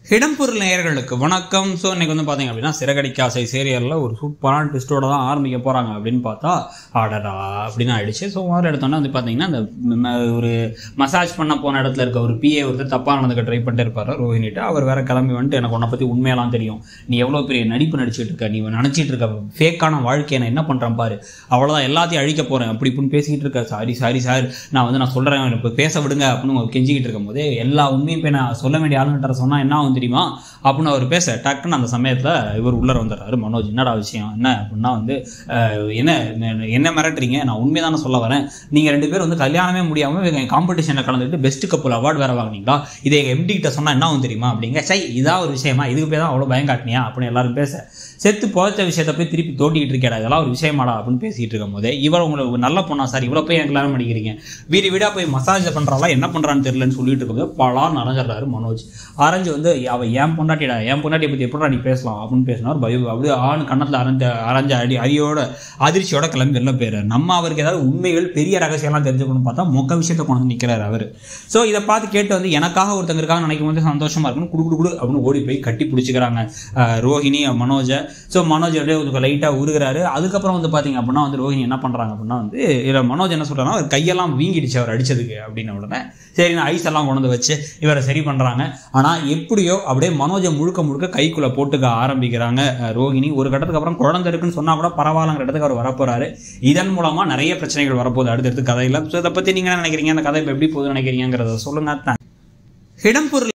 இடம்பொருள் நேயர்களுக்கு வணக்கம் ஸோ இன்னைக்கு வந்து பார்த்தீங்க அப்படின்னா சிறகடிக்க ஆசை சீரியலில் ஒரு சூப்பரான ட்விஸ்டோட தான் ஆரம்பிக்க போகிறாங்க அப்படின்னு பார்த்தா ஆடடா அப்படின்னு ஆயிடுச்சு ஸோ மாதிரி எடுத்தோன்னா வந்து பார்த்தீங்கன்னா அந்த ம- ஒரு மசாஜ் பண்ண போன இடத்துல இருக்க ஒரு பிஏ ஒருத்தர் தப்பாக நடந்துக்க ட்ரை பண்ணிட்டு இருப்பாரு ரோஹினிட்டு அவர் வேற கிளம்பி வந்துட்டு எனக்கு உன்னை பற்றி உண்மையெல்லாம் தெரியும் நீ எவ்வளோ பெரிய நடிப்பு நடிச்சிட்டு இருக்க நீ நினச்சிட்டு இருக்க ஃபேக்கான வாழ்க்கையை நான் என்ன பண்ணுறேன் பாரு அவ்வளோதான் எல்லாத்தையும் அழிக்க போகிறேன் அப்படி இப்படின்னு பேசிக்கிட்டு இருக்க சாரி சாரி சார் நான் வந்து நான் சொல்கிறேன் இப்போ பேச விடுங்க அப்படின்னு அவங்க கெஞ்சிக்கிட்டு இருக்கும்போது எல்லா உண்மையும் போய் நான் சொல்ல வேண்டிய ஆளுங்கிட்ட சொன்னால் என்ன ஆகும் தெரியுமா அப்படின்னு அவர் பேச டக்குன்னு அந்த சமயத்தில் இவர் உள்ளர வந்துடுறாரு மனோஜ் என்னடா விஷயம் என்ன அப்படின்னா வந்து அஹ், என்ன என்ன- என்ன மிரட்டுறீங்க நான் உண்மையை தானே சொல்ல வரேன் நீங்கள் ரெண்டு பேரும் வந்து கல்யாணமே முடியாமல் காம்படிஷனில் கலந்துட்டு பெஸ்ட் கப்பல் அவார்டு வேற வாங்குனீங்களா இதை எங்கள் எம்டி கிட்ட சொன்னால் என்ன ஆகும் தெரியுமா அப்படிங்க சை இதா ஒரு விஷயமா இதுக்கு போய் தான் அவ்வளோ பயம் காட்டினியா அப்படின்னு எல்லாரும் பேச செத்து புதைச்ச விஷயத்தை போய் திருப்பி தோட்டிக்கிட்டு இருக்கேடா இதெல்லாம் ஒரு விஷயமாடா அப்படின்னு பேசிட்டு இருக்கும் போதே இவர் உங்களுக்கு நல்ல பொண்ணா சார் இவ்வளோ போய் எனக்கு கல்யாணம் பண்ணிக்கிறீங்க வீடு வீடா போய் மசாஜ் பண்றாளா என்ன பண்றான்னு தெரியலன்னு சொல்லிட்டு இருக்கும்போது பலான்னு அரைஞ்சிடுறாரு மனோஜ் அரைஞ்சு வந்து அவ ஏன் பொண்டாட்டிடா என் பொண்டாட்டியை பத்தி எப்படா நீ பேசலாம் அப்படின்னு பேசினார் பயோ அப்படியே ஆண் கண்ணத்துல அரைஞ்ச அரைஞ்ச அடி அரியோட அதிர்ச்சியோட கிளம்பி வெளில போயிறாரு நம்ம அவருக்கு ஏதாவது உண்மைகள் பெரிய ரகசியம்லாம் தெரிஞ்சுக்கணும்னு பார்த்தா மொக்க விஷயத்தை கொண்டு வந்து நிற்கிறாரு அவர் ஸோ இதை பார்த்து கேட்டு வந்து எனக்காக ஒருத்தங்க இருக்காங்க நினைக்கும் போது சந்தோஷமா இருக்குன்னு குடு குடு குடு அப்படின்னு ஓடி போய் கட்டி பிடிச்சிக்கிறாங்க அஹ் ரோஹிணி மனோஜை ஸோ மனோஜ் அப்படியே கொஞ்சம் லைட்டாக உருகிறாரு அதுக்கப்புறம் வந்து பார்த்தீங்க அப்படின்னா வந்து ரோஹிணி என்ன பண்ணுறாங்க அப்படின்னா வந்து இதில் மனோஜ் என்ன சொல்கிறாங்கன்னா அவர் கையெல்லாம் வீங்கிடுச்சு அவர் அடிச்சதுக்கு அப்படின்ன உடனே சரி நான் ஐஸ் எல்லாம் கொண்டு வந்து வச்சு இவரை சரி பண்ணுறாங்க ஆனால் எப்படியோ அப்படியே மனோஜை முழுக்க முழுக்க கைக்குள்ளே போட்டுக்க ஆரம்பிக்கிறாங்க அஹ் ரோஹிணி ஒரு கட்டத்துக்கு அப்புறம் குழந்தை இருக்குன்னு சொன்னால் கூட பரவாயில்லங்கிற இடத்துக்கு அவர் வரப்போறாரு இதன் மூலமாக நிறைய பிரச்சனைகள் வரப்போகுது அடுத்தடுத்து கதையில் ஸோ இதை பற்றி நீங்கள் என்ன நினைக்கிறீங்க அந்த கதை இப்போ எப்படி போகுதுன்னு நினைக்கிறீங்கிறத சொல்லுங்க இடம்பொருள்